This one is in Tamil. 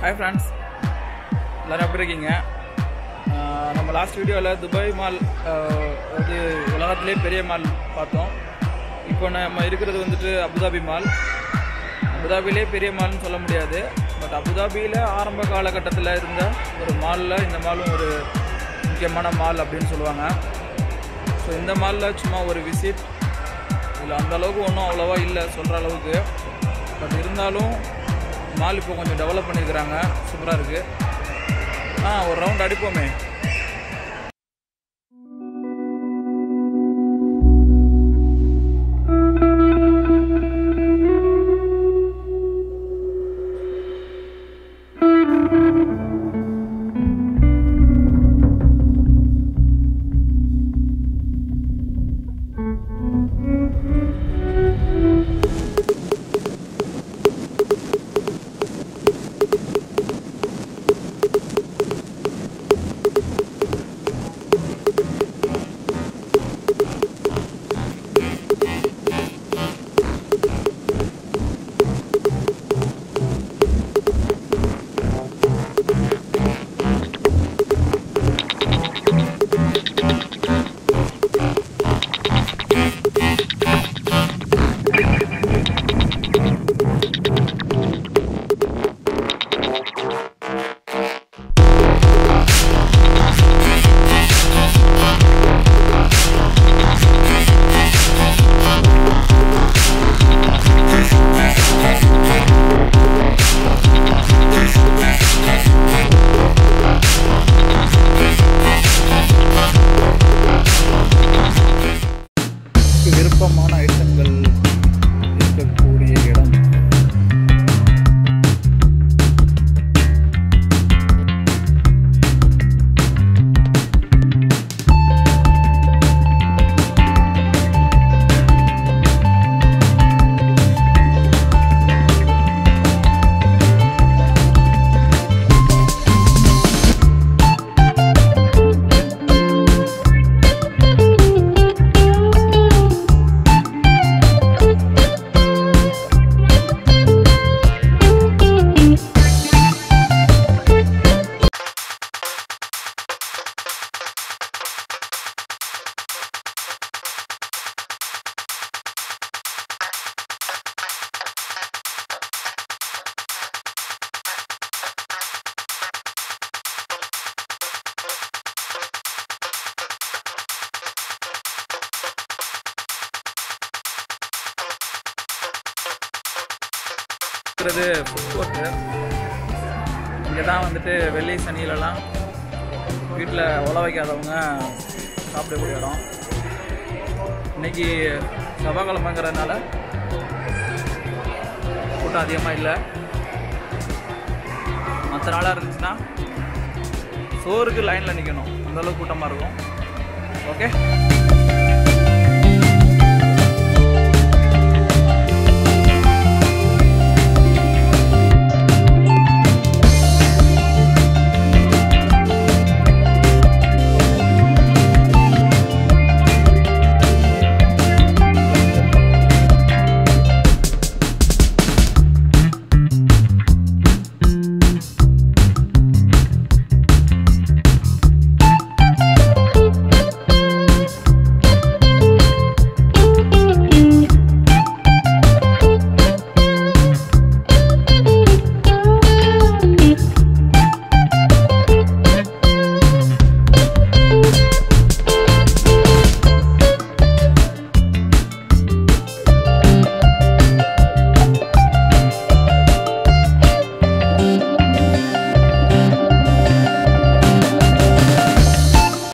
ஹாய் ஃப்ரெண்ட்ஸ் எல்லோரும் எப்படி இருக்கீங்க ஆஹ் நம்ம லாஸ்ட் வீடியோவில் துபாய் மால் ஆஹ் அது உலகத்திலே பெரிய மால் பார்த்தோம் இப்போ நம்ம இருக்கிறது வந்துட்டு அபுதாபி மால் அபுதாபிலே பெரிய மால்னு சொல்ல முடியாது பட் அபுதாபியில் ஆரம்ப காலகட்டத்தில் இருந்த ஒரு மாலில் இந்த மாலும் ஒரு முக்கியமான மால் அப்படின்னு சொல்லுவாங்க ஸோ இந்த மாலில் சும்மா ஒரு விசிட் இதில் அந்த அளவுக்கு ஒன்றும் அவ்வளோவா இல்லை சொல்கிற அளவுக்கு பட் இருந்தாலும் மால் இப்போ கொஞ்சம் டெவலப் பண்ணியிருக்கிறாங்க சூப்பராக இருக்குது ஆ ஒரு ரவுண்ட் அடிப்போமே எனக்கு விருப்பமான ஐட்டங்கள் இருக்கக்கூடிய இடம் இருக்கிறது ஃபுட் கோர்ட்டு இங்கே தான் வந்துட்டு வெள்ளி சனியிலலாம் வீட்டில் உழ வைக்காதவங்க சாப்பிடக்கூடிய இடம் இன்னைக்கு செவ்வாய்க்கிழமைங்கிறதுனால கூட்டம் அதிகமாக இல்லை மற்ற நாளாக இருந்துச்சுன்னா சோறுக்கு லைனில் நிற்கணும் அந்தளவுக்கு கூட்டமாக இருக்கும் ஓகே